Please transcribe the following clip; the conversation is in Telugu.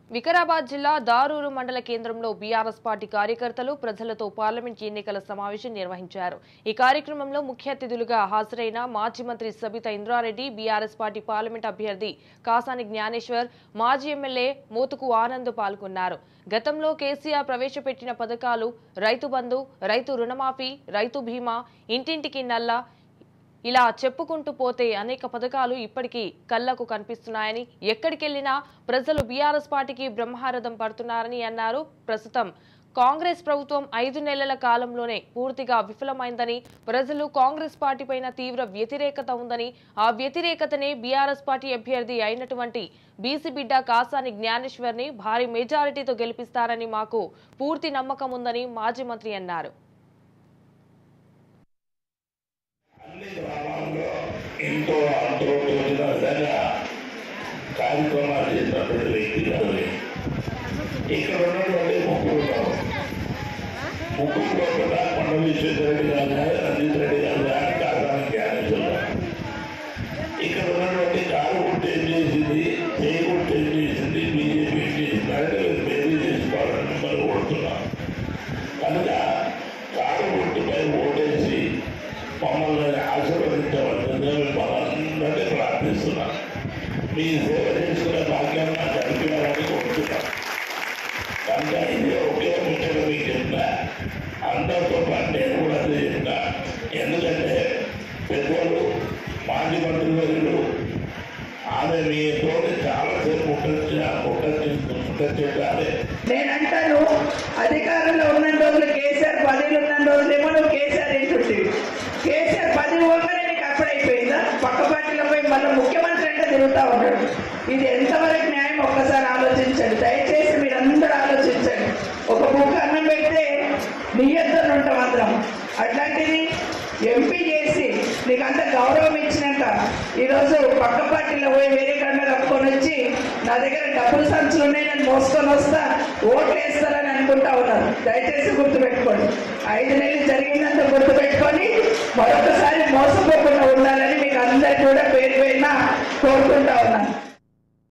వికారాబాద్ జిల్లా దారూరు మండల కేంద్రంలో బీఆర్ఎస్ పార్టీ కార్యకర్తలు ప్రజలతో పార్లమెంట్ ఎన్నికల సమావేశం నిర్వహించారు ఈ కార్యక్రమంలో ముఖ్య అతిథులుగా హాజరైన మాజీ మంత్రి సబితా ఇంద్రారెడ్డి బీఆర్ఎస్ పార్టీ పార్లమెంట్ అభ్యర్థి కాసాని జ్ఞానేశ్వర్ మాజీ ఎమ్మెల్యే మోతుకు ఆనంద్ పాల్గొన్నారు గతంలో కేసీఆర్ ప్రవేశపెట్టిన పథకాలు రైతు బంధు రైతు రుణమాఫీ రైతు బీమా ఇంటింటికి నల్ల ఇలా చెప్పుకుంటూ పోతే అనేక పథకాలు ఇప్పటికీ కళ్లకు కనిపిస్తున్నాయని ఎక్కడికెళ్లినా ప్రజలు బీఆర్ఎస్ పార్టీకి బ్రహ్మరథం పడుతున్నారని అన్నారు ప్రస్తుతం కాంగ్రెస్ ప్రభుత్వం ఐదు నెలల కాలంలోనే పూర్తిగా విఫలమైందని ప్రజలు కాంగ్రెస్ పార్టీ పైన తీవ్ర వ్యతిరేకత ఉందని ఆ వ్యతిరేకతనే బీఆర్ఎస్ పార్టీ అభ్యర్థి అయినటువంటి బీసీ బిడ్డ కాసాని జ్ఞానేశ్వర్ని భారీ మెజారిటీతో గెలిపిస్తారని మాకు పూర్తి నమ్మకం ఉందని మాజీ మంత్రి అన్నారు అన్ని గ్రామాల్లో ఎంతో అంతరోజున విధంగా కార్యక్రమాలు చేసినటువంటి వ్యక్తి కాదు ఇక్కడ ఉన్నటువంటి ముగ్గురు ఉన్నారు ముగ్గురు కూడా కొండ విశ్వేశ్వరరెడ్డి గారు కానీ రంజిత్ రెడ్డి గారు కానీ కాకాని జ్ఞానేశ్వర గారు ఇక్కడ ఉన్నటువంటి కారు గుర్తు ఏం చేసింది చేయి గుర్తు ఏం చేసింది బీజేపీ ఏం చేసింది అంటే బేరీ చేసుకోవాలని మిమ్మల్ని కోరుతున్నాం కనుక కారు గుర్తుపై ఓటేసి మమ్మల్ని ఆశీర్వదించవలసిందిగా మిమ్మల్ని ప్రార్థిస్తున్నాను మీ సేవ చేసుకునే భాగ్యాన్ని నాకు కలిపినారని కోరుతున్నాను కనుక ఇది ఒకే ముచ్చట మీకు చెప్తా అందరితో పాటు నేను కూడా అదే చెప్తా ఎందుకంటే పెద్దలు మాజీ మంత్రివర్యులు ఆమె మీతో చాలాసేపు ముట్టచ్చి ముట్టచ్చి ముట్టచ్చేటాలి నేనంటాను అధికారంలో ఉన్న రోజులు కేసీఆర్ పదవిలో ఉన్న రోజులేమో నువ్వు కేసీఆర్ ఇంటుంటివి కేసీఆర్ పదవి పోగానే నీకు అప్పుడైపోయిందా పక్క పార్టీలో పోయి మళ్ళీ ముఖ్యమంత్రి అంటే తిరుగుతా ఉన్నాడు ఇది ఎంతవరకు న్యాయం ఒక్కసారి ఆలోచించండి దయచేసి మీరందరూ ఆలోచించండి ఒక బుక్ అన్నం పెడితే నియ్యొద్దని ఉంటాం అందరం అట్లాంటిది ఎంపీ చేసి నీకు అంత గౌరవం ఇచ్చినాక ఈరోజు పక్క పార్టీలో పోయి వేరే కండ కప్పుకొని వచ్చి నా దగ్గర డబ్బులు సంచులు ఉన్నాయి నేను మోసుకొని వస్తా ఓట్లు వేస్తారని అనుకుంటా ఉన్నారు దయచేసి గుర్తుపెట్టుకోండి ఐదు నెలలు జరిగిందంత గుర్తుపెట్టుకొని మరొకసారి మోసపోకుండా ఉండాలని మీకు అందరికీ కూడా పేరు పేరున కోరుకుంటా ఉన్నాను